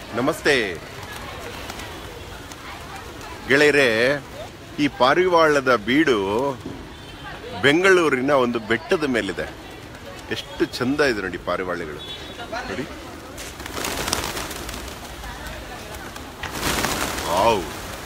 ನಮಸ್ತೆ ಗೆಳೆಯರೆ ಈ ಪಾರಿವಾಳದ ಬೀಡು ಬೆಂಗಳೂರಿನ ಒಂದು ಬೆಟ್ಟದ ಮೇಲಿದೆ ಎಷ್ಟು ಚಂದ ಇದೆ ನೋಡಿ ಪಾರಿವಾಳಗಳು ನೋಡಿ ವಾವ್.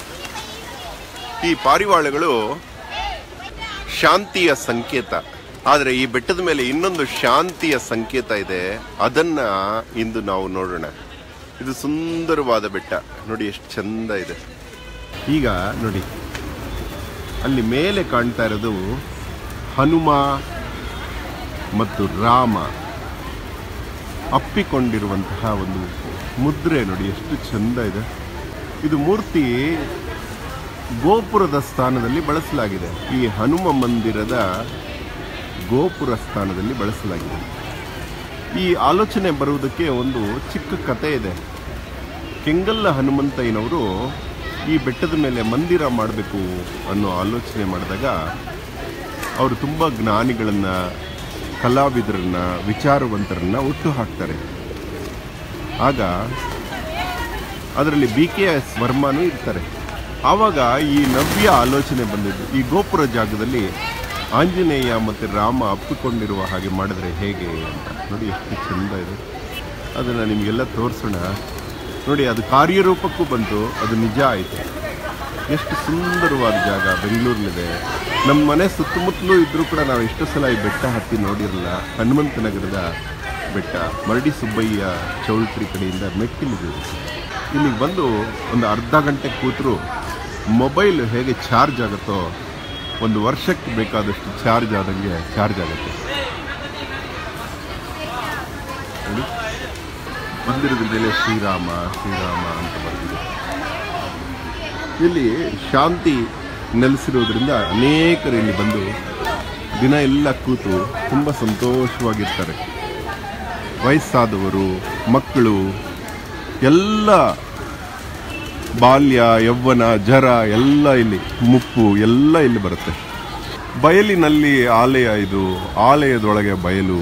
ಈ ಪಾರಿವಾಳಗಳು ಶಾಂತಿಯ ಸಂಕೇತ ಆದರೆ ಈ ಬೆಟ್ಟದ ಮೇಲೆ ಇನ್ನೊಂದು ಶಾಂತಿಯ ಸಂಕೇತ ಇದೆ ಅದನ್ನ ಇಂದು ನಾವು ನೋಡೋಣ ಇದು ಸುಂದರವಾದ ಬೆಟ್ಟ ನೋಡಿ ಎಷ್ಟು ಚಂದ ಇದೆ ಈಗ ನೋಡಿ ಅಲ್ಲಿ ಮೇಲೆ ಕಾಣ್ತಾ ಇರೋದು ಹನುಮ ಮತ್ತು ರಾಮ ಅಪ್ಪಿಕೊಂಡಿರುವಂತಹ ಒಂದು ಮುದ್ರೆ ನೋಡಿ ಎಷ್ಟು ಚಂದ ಇದೆ ಇದು ಮೂರ್ತಿ ಗೋಪುರದ ಸ್ಥಾನದಲ್ಲಿ ಬಳಸಲಾಗಿದೆ ಈ ಹನುಮ ಮಂದಿರದ ಗೋಪುರ ಸ್ಥಾನದಲ್ಲಿ ಬಳಸಲಾಗಿದೆ ಈ ಆಲೋಚನೆ ಬರುವುದಕ್ಕೆ ಒಂದು ಚಿಕ್ಕ ಕತೆ ಇದೆ ಕೆಂಗಲ್ಲ ಹನುಮಂತಯ್ಯನವರು ಈ ಬೆಟ್ಟದ ಮೇಲೆ ಮಂದಿರ ಮಾಡಬೇಕು ಅನ್ನೋ ಆಲೋಚನೆ ಮಾಡಿದಾಗ ಅವರು ತುಂಬ ಜ್ಞಾನಿಗಳನ್ನು ಕಲಾವಿದರನ್ನ ವಿಚಾರವಂತರನ್ನ ಹುಟ್ಟು ಹಾಕ್ತಾರೆ ಆಗ ಅದರಲ್ಲಿ ಬಿ ಕೆ ಎಸ್ ವರ್ಮಾನು ಇರ್ತಾರೆ ಆವಾಗ ಈ ನವ್ಯ ಆಲೋಚನೆ ಬಂದಿದ್ದು ಈ ಗೋಪುರ ಜಾಗದಲ್ಲಿ ಆಂಜನೇಯ ಮತ್ತು ರಾಮ ಅಪ್ಪಿಕೊಂಡಿರುವ ಹಾಗೆ ಮಾಡಿದ್ರೆ ಹೇಗೆ ಅಂತ ನೋಡಿ ಎಷ್ಟು ಚಂದ ಇದೆ ಅದನ್ನು ನಿಮಗೆಲ್ಲ ತೋರಿಸೋಣ ನೋಡಿ ಅದು ಕಾರ್ಯರೂಪಕ್ಕೂ ಬಂತು ಅದು ನಿಜ ಆಯಿತು ಎಷ್ಟು ಸುಂದರವಾದ ಜಾಗ ಬೆಂಗಳೂರಿಲಿದೆ ನಮ್ಮ ಮನೆ ಸುತ್ತಮುತ್ತಲೂ ಇದ್ರೂ ಕೂಡ ನಾವು ಎಷ್ಟು ಸಲ ಈ ಬೆಟ್ಟ ಹತ್ತಿ ನೋಡಿರಲಿಲ್ಲ ಹನುಮಂತ ನಗರದ ಬೆಟ್ಟ ಮರಡಿ ಸುಬ್ಬಯ್ಯ ಚೌಲ್ಟ್ರಿ ಕಡೆಯಿಂದ ಮೆಟ್ಟಿಲಿದೆ ಇಲ್ಲಿಗೆ ಬಂದು ಒಂದು ಅರ್ಧ ಗಂಟೆ ಕೂತರು ಮೊಬೈಲ್ ಹೇಗೆ ಚಾರ್ಜ್ ಆಗುತ್ತೋ ಒಂದು ವರ್ಷಕ್ಕೆ ಬೇಕಾದಷ್ಟು ಚಾರ್ಜ್ ಆದಂಗೆ ಚಾರ್ಜ್ ಆಗುತ್ತೆ ನೋಡಿ, ಮಂದಿರದ ಮೇಲೆ ಶ್ರೀರಾಮ ಶ್ರೀರಾಮ ಅಂತ ಬರೆದಿದೆ ಇಲ್ಲಿ ಶಾಂತಿ ನೆಲೆಸಿರೋದ್ರಿಂದ ಅನೇಕರು ಇಲ್ಲಿ ಬಂದು ದಿನ ಎಲ್ಲ ಕೂತು ತುಂಬ ಸಂತೋಷವಾಗಿರ್ತಾರೆ ವಯಸ್ಸಾದವರು ಮಕ್ಕಳು ಎಲ್ಲ ಬಾಲ್ಯ ಯೌವನ ಜರ ಎಲ್ಲ ಇಲ್ಲಿ ಮುಪ್ಪು ಎಲ್ಲ ಇಲ್ಲಿ ಬರುತ್ತೆ ಬಯಲಿನಲ್ಲಿ ಆಲಯ ಇದು ಆಲಯದೊಳಗೆ ಬಯಲು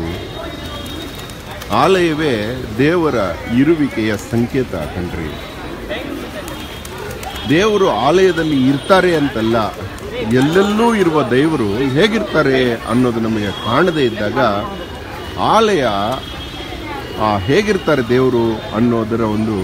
ಆಲಯವೇ ದೇವರ ಇರುವಿಕೆಯ ಸಂಕೇತ ಕಣ್ರಿ ದೇವರು ಆಲಯದಲ್ಲಿ ಇರ್ತಾರೆ ಅಂತಲ್ಲ ಎಲ್ಲೆಲ್ಲೂ ಇರುವ ದೇವರು ಹೇಗಿರ್ತಾರೆ ಅನ್ನೋದು ನಮಗೆ ಕಾಣದೇ ಇದ್ದಾಗ ಆಲಯ ಆ ಹೇಗಿರ್ತಾರೆ ದೇವರು ಅನ್ನೋದರ ಒಂದು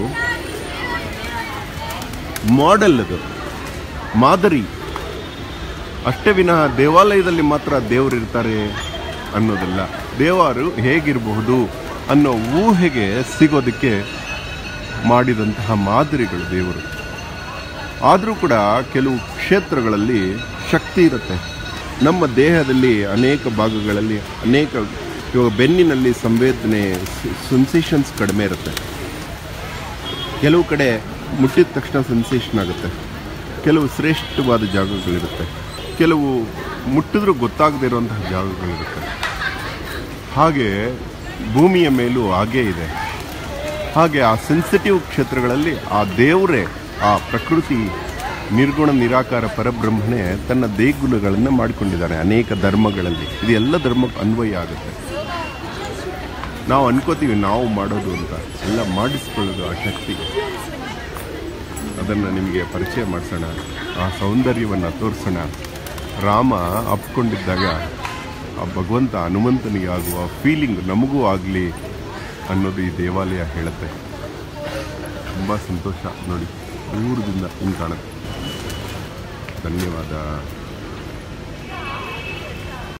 ಮಾಡೆಲ್ ಅದು ಮಾದರಿ ಅಷ್ಟೇ ವಿನಃ ದೇವಾಲಯದಲ್ಲಿ ಮಾತ್ರ ದೇವರು ಇರ್ತಾರೆ ಅನ್ನೋದಲ್ಲ ದೇವರು ಹೇಗಿರಬಹುದು ಅನ್ನೋ ಊಹೆಗೆ ಸಿಗೋದಕ್ಕೆ ಮಾಡಿದಂತಹ ಮಾದರಿಗಳು ದೇವರು ಆದರೂ ಕೂಡ ಕೆಲವು ಕ್ಷೇತ್ರಗಳಲ್ಲಿ ಶಕ್ತಿ ಇರುತ್ತೆ ನಮ್ಮ ದೇಹದಲ್ಲಿ ಅನೇಕ ಭಾಗಗಳಲ್ಲಿ ಅನೇಕ ಇವಾಗ ಬೆನ್ನಿನಲ್ಲಿ ಸಂವೇದನೆ ಸೆನ್ಸೇಷನ್ಸ್ ಕಡಿಮೆ ಇರುತ್ತೆ ಕೆಲವು ಕಡೆ ಮುಟ್ಟಿದ ತಕ್ಷಣ ಸೆನ್ಸೇಷನ್ ಆಗುತ್ತೆ ಕೆಲವು ಶ್ರೇಷ್ಠವಾದ ಜಾಗಗಳಿರುತ್ತೆ ಕೆಲವು ಮುಟ್ಟಿದ್ರೂ ಗೊತ್ತಾಗದೇ ಇರುವಂತಹ ಜಾಗಗಳಿರುತ್ತೆ ಹಾಗೆ ಭೂಮಿಯ ಮೇಲೂ ಹಾಗೇ ಇದೆ ಹಾಗೆ ಆ ಸೆನ್ಸಿಟಿವ್ ಕ್ಷೇತ್ರಗಳಲ್ಲಿ ಆ ದೇವರೇ ಆ ಪ್ರಕೃತಿ ನಿರ್ಗುಣ ನಿರಾಕಾರ ಪರಬ್ರಹ್ಮನೇ ತನ್ನ ದೇಗುಲಗಳನ್ನು ಮಾಡಿಕೊಂಡಿದ್ದಾನೆ ಅನೇಕ ಧರ್ಮಗಳಲ್ಲಿ ಇದು ಎಲ್ಲ ಧರ್ಮಕ್ಕೆ ಅನ್ವಯ ಆಗುತ್ತೆ ನಾವು ಅನ್ಕೋತೀವಿ ನಾವು ಮಾಡೋದು ಅಂತ ಎಲ್ಲ ಮಾಡಿಸ್ಕೊಳ್ಳೋದು ಆ ಶಕ್ತಿ ಅದನ್ನು ನಿಮಗೆ ಪರಿಚಯ ಮಾಡಿಸೋಣ ಆ ಸೌಂದರ್ಯವನ್ನು ತೋರಿಸೋಣ ರಾಮ ಅಪ್ಕೊಂಡಿದ್ದಾಗ ಆ ಭಗವಂತ ಹನುಮಂತನಿಗೆ ಆಗುವ ಫೀಲಿಂಗ್ ನಮಗೂ ಆಗಲಿ ಅನ್ನೋದು ಈ ದೇವಾಲಯ ಹೇಳುತ್ತೆ ತುಂಬ ಸಂತೋಷ ನೋಡಿ ದೂರದಿಂದ ಹಿಂಗೆ ಕಾಣುತ್ತೆ ಧನ್ಯವಾದ